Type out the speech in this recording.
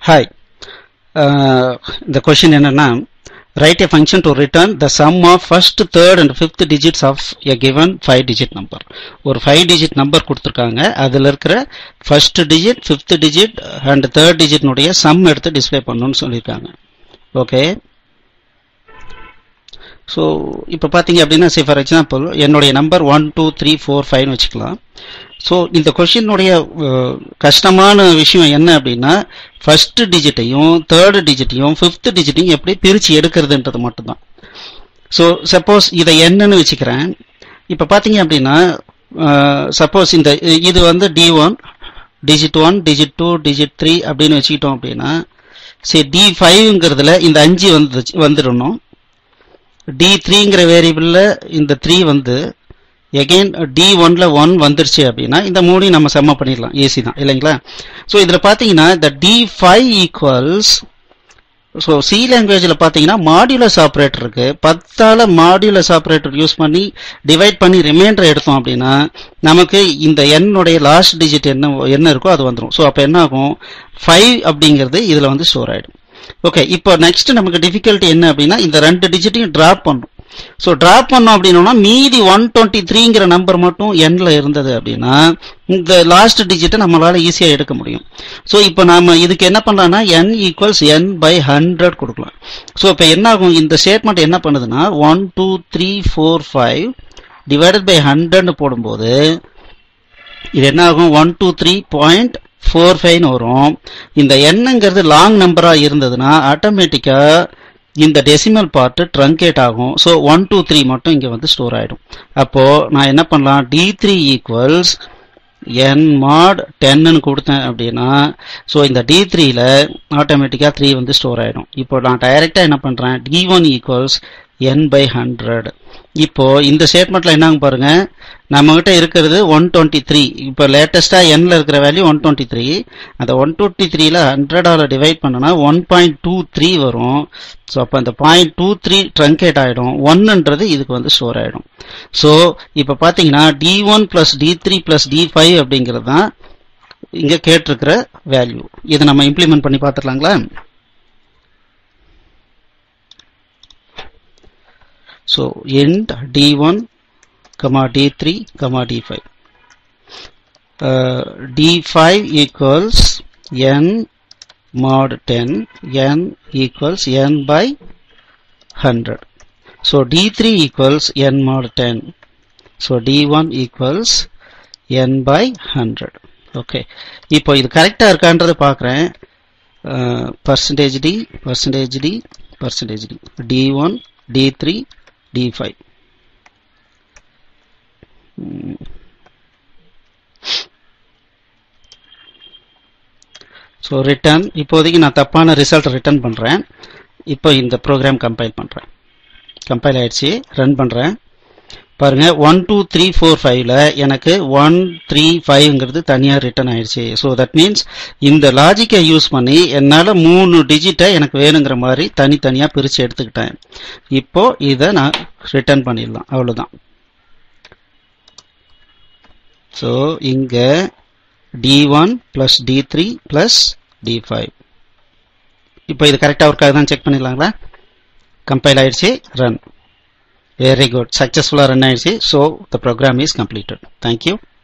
Hi இந்த question என்னன்னா write a function to return the sum of first, third and fifth digits of a given 5 digit number. ஒரு 5 digit number கொடுத்திருக்காங்க அதில் இருக்கிற first digit, fifth digit and third digit நுடைய sum எடுத்து display பண்ணணும்னு சொல்லியிருக்காங்க okay so இப்போ பார்த்தீங்க அப்படின்னா சே ஃபார் எக்ஸாம்பிள் என்னுடைய number one two three four ஃபைவ்னு வச்சுக்கலாம் ஸோ இந்த கொஷினுடைய கஷ்டமான விஷயம் என்ன அப்படின்னா ஃபர்ஸ்ட் டிஜிட்டையும் தேர்டு டிஜிட்டையும் ஃபிஃப்த் டிஜிட்டையும் எப்படி பிரித்து எடுக்கிறதுன்றது மட்டும்தான் ஸோ சப்போஸ் இதை என்னன்னு வச்சுக்கிறேன் இப்போ பார்த்தீங்க அப்படின்னா சப்போஸ் இந்த இது வந்து D one digit one digit two digit three அப்படின்னு வச்சுக்கிட்டோம் அப்படின்னா சரி டி ஃபைவ்ங்கிறதுல இந்த அஞ்சு வந்து வந்துடணும் டி த்ரீங்கிற வேரியபிளில் இந்த த்ரீ வந்து எகெயின் டி ஒன்ல ஒன் வந்துருச்சு அப்படின்னா இந்த மூணையும் நம்ம செம்ம பண்ணிடலாம் ஏசி தான் இல்லைங்களா ஸோ இதில் பார்த்தீங்கன்னா இந்த D five equals so C லாங்குவேஜில் பார்த்தீங்கன்னா மாடியுலஸ் ஆப்ரேட்டர் இருக்கு பத்தால மாடியுலஸ் ஆப்ரேட்டர் யூஸ் பண்ணி டிவைட் பண்ணி ரிமைண்டர் எடுத்தோம் அப்படின்னா நமக்கு இந்த எண்ணுடைய லாஸ்ட் டிஜிட் என்ன என்ன இருக்கோ அது வந்துடும் ஸோ அப்போ என்ன ஆகும் ஃபைவ் அப்படிங்கிறது இதில் வந்து ஸ்டோர் ஆகிடும் ஓகே இப்போ நெக்ஸ்ட் நமக்கு டிஃபிகல்ட்டி என்ன அப்படின்னா இந்த ரெண்டு டிஜிட்டையும் டிராப் பண்ணும் ஸோ டிராப் பண்ணோம் அப்படின்னா மீதி ஒன் டுவெண்ட்டி த்ரீங்கிற நம்பர் மட்டும் எண்ணில் இருந்தது அப்படின்னா இந்த லாஸ்ட் டிஜிட்டை நம்மளால ஈஸியாக எடுக்க முடியும் ஸோ இப்போ நாம இதுக்கு என்ன பண்ணலாம்னா N equals N by hundred கொடுக்கலாம் ஸோ இப்போ என்ன ஆகும் இந்த ஸ்டேட்மெண்ட் என்ன பண்ணுதுன்னா one two three four five divided by ஹண்ட்ரட்னு போடும்போது இது என்ன ஆகும் one two three point four ஃபைவ்னு வரும் இந்த எண்ணுங்கிறது லாங் நம்பராக இருந்ததுன்னா ஆட்டோமேட்டிக்காக இந்த டெசிமல் பார்ட்டு ட்ரங்கேட் ஆகும் ஸோ ஒன் டூ த்ரீ மட்டும் இங்கே வந்து ஸ்டோர் ஆகிடும் அப்போது நான் என்ன பண்ணலாம் D three equals N mod டென்னு கொடுத்தேன் அப்படின்னா ஸோ இந்த டி த்ரீல ஆட்டோமேட்டிக்காக த்ரீ வந்து ஸ்டோர் ஆகிடும் இப்போ நான் டைரெக்டாக என்ன பண்ணுறேன் D one equals N by hundred இப்போ இந்த ஸ்டேட்மெண்ட்ல என்னங்க பாருங்க நம்ம கிட்ட இருக்கிறது ஒன் டுவெண்ட்டி த்ரீ இப்போ லேட்டஸ்டா என்ல இருக்கிற வேல்யூ ஒன் டுவெண்ட்டி த்ரீ அந்த ஒன் டுவெண்ட்டி த்ரீல ஹண்ட்ரடால டிவைட் பண்ணனா ஒன் பாயிண்ட் டூ த்ரீ வரும் ஸோ அப்போ அந்த பாயிண்ட் டூ த்ரீ ட்ரங்கேட் ஆகிடும் ஒன்னுன்றது இதுக்கு வந்து ஸ்டோர் ஆகிடும் ஸோ இப்போ பார்த்தீங்கன்னா D one plus D three plus D five அப்படிங்கிறது தான் இங்கே கேட்டிருக்கிற வேல்யூ இதை நம்ம இம்ப்ளிமெண்ட் பண்ணி பார்த்துக்கலாங்களா So int d1 comma d3 comma d5 uh, d5 equals n mod 10 n equals n by 100 so d3 equals n mod 10 so d1 equals n by 100 okay இப்போ இது கரெக்டா இருக்கான்றது பார்க்குறேன் percentage D percentage D percentage D D one D three d5 so return இப்போதைக்கு நான் தப்பான result return பண்ணுறேன் இப்போ இந்த ப்ரோக்ராம் கம்பைல் பண்ணுறேன் கம்பைல் ஆயிடுச்சு ரன் பண்ணுறேன் பாருங்க ஒன் டூ த்ரீ ஃபோர் ஃபைவ்ல எனக்கு ஒன் த்ரீ ஃபைவ்ங்கிறது தனியாக ரிட்டர்ன் ஆயிடுச்சு ஸோ தட் மீன்ஸ் இந்த லாஜிக்கை யூஸ் பண்ணி என்னால் மூணு டிஜிட்டை எனக்கு வேணுங்கிற மாதிரி தனித்தனியாக பிரித்து எடுத்துக்கிட்டேன் இப்போ இதை நான் ரிட்டர்ன் பண்ணிடலாம் அவ்வளோதான் ஸோ இங்கே D one plus D three plus D five இப்போ இது கரெக்டாக ஒர்க் ஆகுதான் செக் பண்ணிடலாங்களா கம்பைல் ஆயிடுச்சு run very good successful run so the program is completed thank you